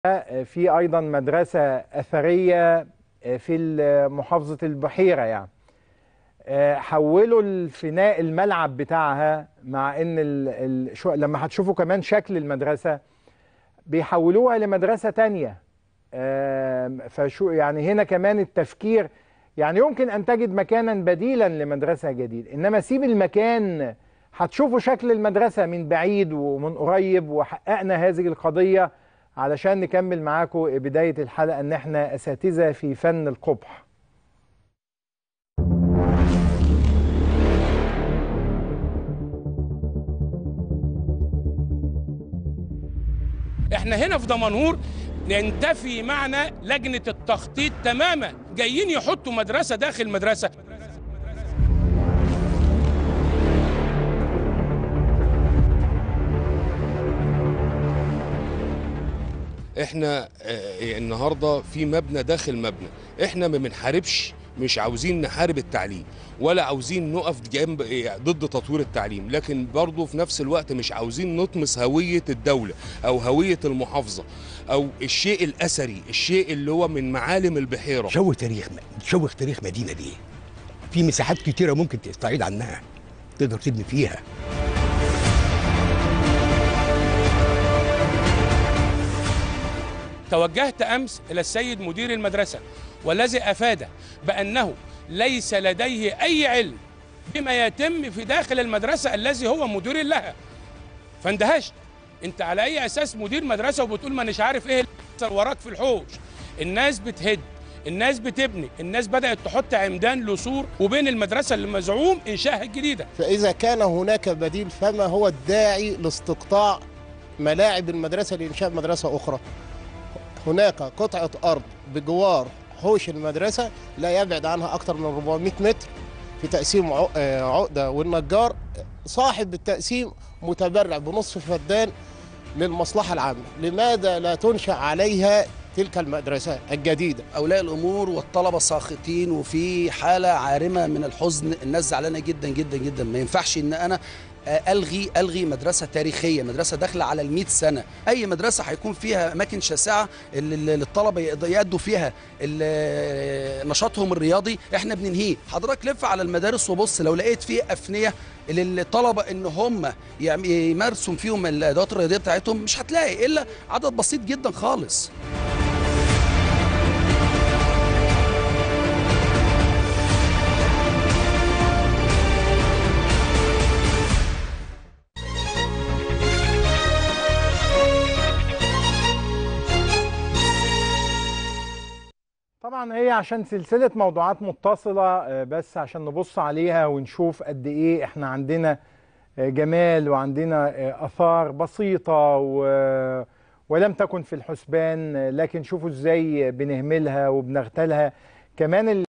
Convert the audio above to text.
في ايضا مدرسه اثريه في محافظه البحيره يعني حولوا الفناء الملعب بتاعها مع ان ال ال شو لما هتشوفوا كمان شكل المدرسه بيحولوها لمدرسه تانية فشو يعني هنا كمان التفكير يعني يمكن ان تجد مكانا بديلا لمدرسه جديده انما سيب المكان هتشوفوا شكل المدرسه من بعيد ومن قريب وحققنا هذه القضيه علشان نكمل معاكم بدايه الحلقه ان احنا اساتذه في فن القبح احنا هنا في دمنهور ننتفي معنى لجنة التخطيط تماما جايين يحطوا مدرسة داخل مدرسة احنا اه النهارده في مبنى داخل مبنى احنا ما بنحاربش مش عاوزين نحارب التعليم ولا عاوزين نقف جنب ضد تطوير التعليم لكن برضه في نفس الوقت مش عاوزين نطمس هوية الدولة أو هوية المحافظة أو الشيء الأثري الشيء اللي هو من معالم البحيرة شوه تاريخ شوه تاريخ مدينة دي في مساحات كتيرة ممكن تستعيد عنها تقدر تبني فيها توجهت أمس إلى السيد مدير المدرسة والذي أفاد بأنه ليس لديه أي علم بما يتم في داخل المدرسة الذي هو مدير لها فاندهشت انت على اي اساس مدير مدرسة وبتقول ما مش عارف ايه اللي وراك في الحوش الناس بتهد الناس بتبني الناس بدأت تحط عمدان لسور وبين المدرسة اللي مزعوم إنشائها الجديدة فإذا كان هناك بديل فما هو الداعي لاستقطاع ملاعب المدرسة لإنشاء مدرسة أخرى هناك قطعة أرض بجوار حوش المدرسة لا يبعد عنها أكثر من 400 متر في تقسيم عقدة والنجار صاحب التقسيم متبرع بنصف فدان للمصلحة العامة لماذا لا تنشأ عليها تلك المدرسة الجديدة أولياء الأمور والطلبة ساخطين وفي حالة عارمة من الحزن الناس زعلانة جدا جدا جدا ما ينفعش إن أنا الغي الغي مدرسه تاريخيه مدرسه داخله على ال سنه اي مدرسه هيكون فيها اماكن شاسعه للطلبه يأدوا فيها نشاطهم الرياضي احنا بننهيه حضرتك لف على المدارس وبص لو لقيت فيه افنيه للطلبه ان هم يمارسوا فيهم الادوات الرياضيه بتاعتهم مش هتلاقي الا عدد بسيط جدا خالص طبعا هي عشان سلسلة موضوعات متصلة بس عشان نبص عليها ونشوف قد ايه احنا عندنا جمال وعندنا اثار بسيطة و ولم تكن في الحسبان لكن شوفوا ازاي بنهملها وبنغتالها كمان